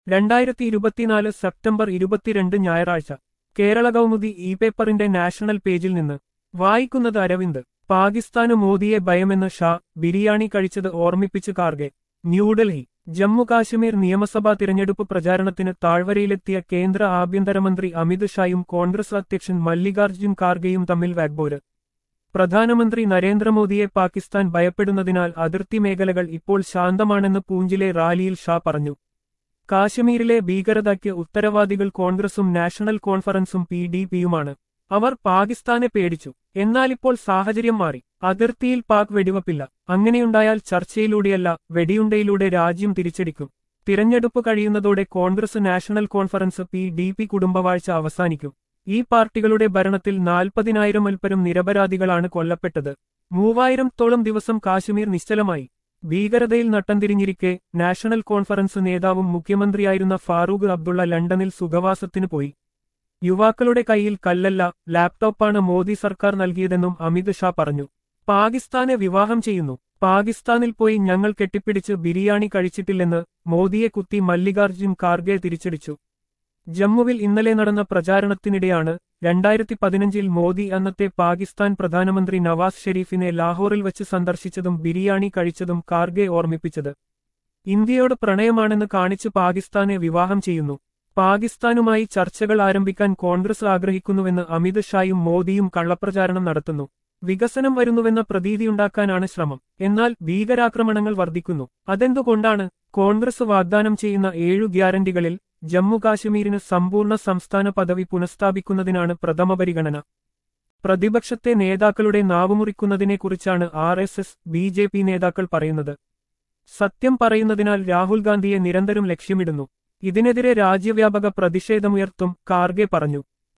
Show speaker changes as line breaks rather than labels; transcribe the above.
രണ്ടായിരത്തി ഇരുപത്തിനാല് സെപ്റ്റംബർ ഇരുപത്തിരണ്ട് ഞായറാഴ്ച കേരള കൗമുദി ഇ പേപ്പറിന്റെ നാഷണൽ പേജിൽ നിന്ന് വായിക്കുന്നത് അരവിന്ദ് പാകിസ്ഥാന് മോദിയെ ഭയമെന്ന് ഷാ ബിരിയാണി കഴിച്ചത് ഓർമ്മിപ്പിച്ച് കാർഗെ ന്യൂഡൽഹി ജമ്മു കാശ്മീർ നിയമസഭാ തിരഞ്ഞെടുപ്പ് പ്രചാരണത്തിന് താഴ്വരയിലെത്തിയ കേന്ദ്ര ആഭ്യന്തരമന്ത്രി അമിത് ഷായും കോൺഗ്രസ് അധ്യക്ഷൻ മല്ലികാർജ്ജുൻ ഖാർഗെയും തമ്മിൽ വാഗ്ബോര് പ്രധാനമന്ത്രി നരേന്ദ്രമോദിയെ പാകിസ്ഥാൻ ഭയപ്പെടുന്നതിനാൽ അതിർത്തി മേഖലകൾ ഇപ്പോൾ ശാന്തമാണെന്ന് പൂഞ്ചിലെ റാലിയിൽ ഷാ പറഞ്ഞു കാശ്മീരിലെ ഭീകരതയ്ക്ക് ഉത്തരവാദികൾ കോൺഗ്രസും നാഷണൽ കോൺഫറൻസും പി ഡി പിയുമാണ് അവർ പാകിസ്ഥാനെ പേടിച്ചു എന്നാലിപ്പോൾ സാഹചര്യം മാറി അതിർത്തിയിൽ പാക് വെടിവപ്പില്ല അങ്ങനെയുണ്ടായാൽ ചർച്ചയിലൂടെയല്ല വെടിയുണ്ടയിലൂടെ രാജ്യം തിരിച്ചടിക്കും തിരഞ്ഞെടുപ്പ് കഴിയുന്നതോടെ Congress National Conference P D P കുടുംബവാഴ്ച അവസാനിക്കും ഈ പാർട്ടികളുടെ ഭരണത്തിൽ നാൽപ്പതിനായിരം അൽപ്പരും നിരപരാധികളാണ് കൊല്ലപ്പെട്ടത് മൂവായിരം തോളം ദിവസം കാശ്മീർ നിശ്ചലമായി ഭീകരതയിൽ നട്ടംതിരിഞ്ഞിരിക്കെ നാഷണൽ കോൺഫറൻസ് നേതാവും മുഖ്യമന്ത്രിയായിരുന്ന ഫാറൂഖ് അബ്ദുള്ള ലണ്ടനിൽ സുഖവാസത്തിന് പോയി യുവാക്കളുടെ കയ്യിൽ കല്ലല്ല ലാപ്ടോപ്പാണ് മോദി സർക്കാർ നൽകിയതെന്നും അമിത് ഷാ പറഞ്ഞു പാകിസ്ഥാനെ വിവാഹം ചെയ്യുന്നു പാകിസ്ഥാനിൽ പോയി ഞങ്ങൾ കെട്ടിപ്പിടിച്ച് ബിരിയാണി കഴിച്ചിട്ടില്ലെന്ന് മോദിയെ കുത്തി മല്ലികാർജ്ജുൻ ഖാർഗെ തിരിച്ചടിച്ചു ജമ്മുവിൽ ഇന്നലെ നടന്ന പ്രചാരണത്തിനിടെയാണ് രണ്ടായിരത്തി പതിനഞ്ചിൽ മോദി അന്നത്തെ പാകിസ്ഥാൻ പ്രധാനമന്ത്രി നവാസ് ഷെരീഫിനെ ലാഹോറിൽ വച്ച് സന്ദർശിച്ചതും ബിരിയാണി കഴിച്ചതും ഖാർഗെ ഓർമ്മിപ്പിച്ചത് ഇന്ത്യയോട് പ്രണയമാണെന്ന് കാണിച്ച് പാകിസ്ഥാനെ വിവാഹം ചെയ്യുന്നു പാകിസ്ഥാനുമായി ചർച്ചകൾ ആരംഭിക്കാൻ കോൺഗ്രസ് ആഗ്രഹിക്കുന്നുവെന്ന് അമിത് ഷായും മോദിയും കള്ളപ്രചാരണം നടത്തുന്നു വികസനം വരുന്നുവെന്ന പ്രതീതിയുണ്ടാക്കാനാണ് ശ്രമം എന്നാൽ ഭീകരാക്രമണങ്ങൾ വർദ്ധിക്കുന്നു അതെന്തുകൊണ്ടാണ് കോൺഗ്രസ് വാഗ്ദാനം ചെയ്യുന്ന ഏഴു ഗ്യാരണ്ടികളിൽ ജമ്മു കാശ്മീരിന് സമ്പൂർണ്ണ സംസ്ഥാന പദവി പുനഃസ്ഥാപിക്കുന്നതിനാണ് പ്രഥമ പരിഗണന പ്രതിപക്ഷത്തെ നേതാക്കളുടെ നാവുമുറിക്കുന്നതിനെക്കുറിച്ചാണ് R S S B J P നേതാക്കൾ പറയുന്നത് സത്യം പറയുന്നതിനാൽ രാഹുൽ ഗാന്ധിയെ നിരന്തരം ലക്ഷ്യമിടുന്നു ഇതിനെതിരെ രാജ്യവ്യാപക പ്രതിഷേധമുയർത്തും കാർഗെ പറഞ്ഞു